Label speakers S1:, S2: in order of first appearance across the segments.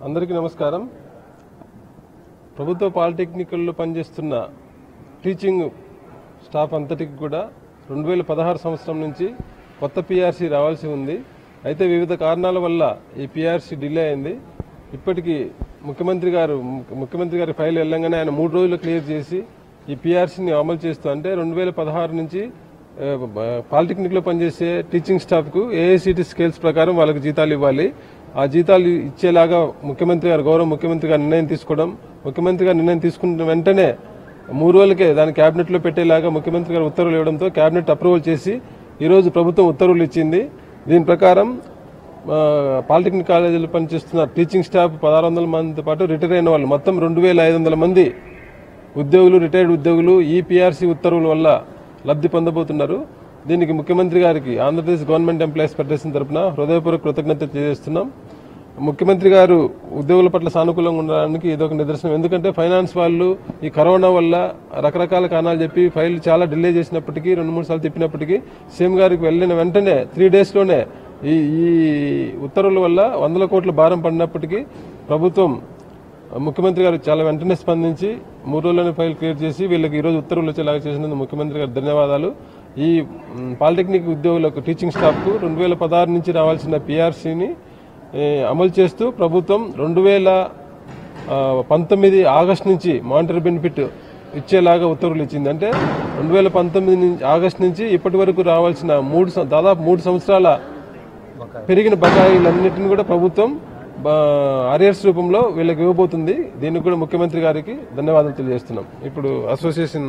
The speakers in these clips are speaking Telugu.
S1: అందరికీ నమస్కారం ప్రభుత్వ పాలిటెక్నికల్లో పనిచేస్తున్న టీచింగ్ స్టాఫ్ అంతటికి కూడా రెండు వేల పదహారు సంవత్సరం నుంచి కొత్త పిఆర్సీ రావాల్సి ఉంది అయితే వివిధ కారణాల వల్ల ఈ పిఆర్సీ డిలే అయింది ఇప్పటికీ ముఖ్యమంత్రి గారు ముఖ్యమంత్రి గారి ఫైల్ వెళ్ళంగానే ఆయన మూడు రోజులు క్లియర్ చేసి ఈ పిఆర్సీని అమలు చేస్తూ అంటే రెండు వేల పదహారు నుంచి ఆ, పాలిటెక్నిక్ లో పనిచేసే టీచింగ్ స్టాఫ్ కు ఏఐసిటి స్కేల్స్ ప్రకారం వాళ్ళకి జీతాలు ఇవ్వాలి ఆ జీతాలు ఇచ్చేలాగా ముఖ్యమంత్రి గారు గౌరవ ముఖ్యమంత్రి గారు నిర్ణయం తీసుకోవడం ముఖ్యమంత్రి గారు నిర్ణయం తీసుకున్న వెంటనే మూడు రోజులకే దాన్ని కేబినెట్ లో పెట్టేలాగా ముఖ్యమంత్రి గారు ఉత్తర్వులు ఇవ్వడంతో కేబినెట్ అప్రూవల్ చేసి ఈ రోజు ప్రభుత్వం ఉత్తర్వులు ఇచ్చింది దీని ప్రకారం ఆ, పాలిటెక్నిక్ కాలేజీలో పనిచేస్తున్న టీచింగ్ స్టాఫ్ పదహారు వందల మందితో పాటు రిటైర్ అయిన వాళ్ళు మొత్తం రెండు వేల ఐదు వందల మంది ఉద్యోగులు రిటైర్డ్ ఉద్యోగులు ఈ పీఆర్సీ ఉత్తర్వుల వల్ల లబ్ధి పొందబోతున్నారు దీనికి ముఖ్యమంత్రి గారికి ఆంధ్రప్రదేశ్ గవర్నమెంట్ ఎంప్లాయీస్ ఫెడరేషన్ తరపున హృదయపూర్వక కృతజ్ఞత తెలియజేస్తున్నాం ముఖ్యమంత్రి గారు ఉద్యోగుల పట్ల సానుకూలంగా ఉండడానికి ఇదొక నిదర్శనం ఎందుకంటే ఫైనాన్స్ వాళ్ళు ఈ కరోనా వల్ల రకరకాల కారణాలు చెప్పి ఫైల్ చాలా డిలే చేసినప్పటికీ రెండు మూడు సార్లు తిప్పినప్పటికీ సీఎం గారికి వెళ్ళిన వెంటనే త్రీ డేస్లోనే ఈ ఈ ఉత్తర్వుల వల్ల వందల కోట్ల భారం పడినప్పటికీ ప్రభుత్వం ముఖ్యమంత్రి గారు చాలా వెంటనే స్పందించి మూడు రోజుల్లోనే ఫైల్ క్లియర్ చేసి వీళ్ళకి ఈరోజు ఉత్తర్వులు వచ్చేలాగా చేసినందుకు ముఖ్యమంత్రి గారు ధన్యవాదాలు ఈ మ్, పాలిటెక్నిక్ ఉద్యోగులకు టీచింగ్ స్టాఫ్కు రెండు వేల పదహారు నుంచి రావాల్సిన పిఆర్సీని అమలు చేస్తూ ప్రభుత్వం రెండు వేల ఆ, పంతొమ్మిది ఆగస్టు నుంచి మానిటరీ బెనిఫిట్ ఇచ్చేలాగా ఉత్తర్వులు ఇచ్చింది అంటే రెండు వేల పంతొమ్మిది నుంచి ఆగస్టు నుంచి ఇప్పటి వరకు రావాల్సిన మూడు సం- దాదాపు మూడు సంవత్సరాల పెరిగిన బకాయిలన్నింటిని కూడా ప్రభుత్వం అరియర్స్ రూపంలో వీళ్ళకి ఇవ్వబోతుంది దీనికి కూడా ముఖ్యమంత్రి గారికి ధన్యవాదాలు తెలియజేస్తున్నాం ఇప్పుడు అసోసియేషన్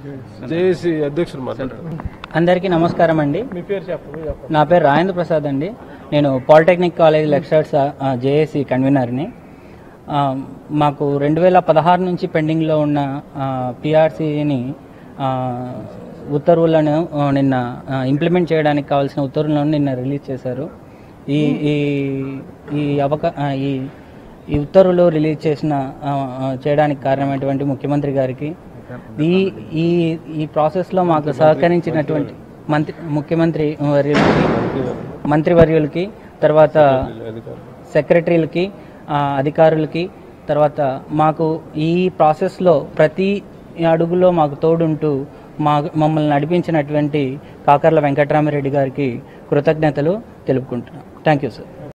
S1: జేఏసీ అధ్యక్షుడు మాట్లాడారు
S2: అందరికీ నమస్కారం అండి
S1: మీ పేరు చెప్పండి
S2: నా పేరు రాజేంద్ర ప్రసాద్ అండి నేను పాలిటెక్నిక్ కాలేజ్ లెక్చరర్స్ జేఏసీ కన్వీనర్ని ఆ, మాకు రెండు వేల పదహారు నుంచి పెండింగ్లో ఉన్న పిఆర్సీని ఉత్తర్వులను ఆ, నిన్న ఇంప్లిమెంట్ చేయడానికి కావాల్సిన ఉత్తర్వులను నిన్న రిలీజ్ చేశారు ఈ ఈ ఈ అవకా ఆ, ఈ ఈ ఉత్తర్వులు రిలీజ్ చేసిన ఆ, ఆ, చేయడానికి కారణమైనటువంటి ముఖ్యమంత్రి గారికి ఈ ఈ ఈ ప్రాసెస్లో మాకు సహకరించినటువంటి మంత్రి ముఖ్యమంత్రి వర్యులకి మంత్రివర్యులకి తర్వాత సెక్రటరీలకి ఆ, అధికారులకి తర్వాత మాకు ఈ ప్రాసెస్లో ప్రతి అడుగులో మాకు తోడుంటూ మా మమ్మల్ని నడిపించినటువంటి కాకర్ల వెంకటరామరెడ్డి గారికి కృతజ్ఞతలు తెలుపుకుంటున్నాం థ్యాంక్ యూ సార్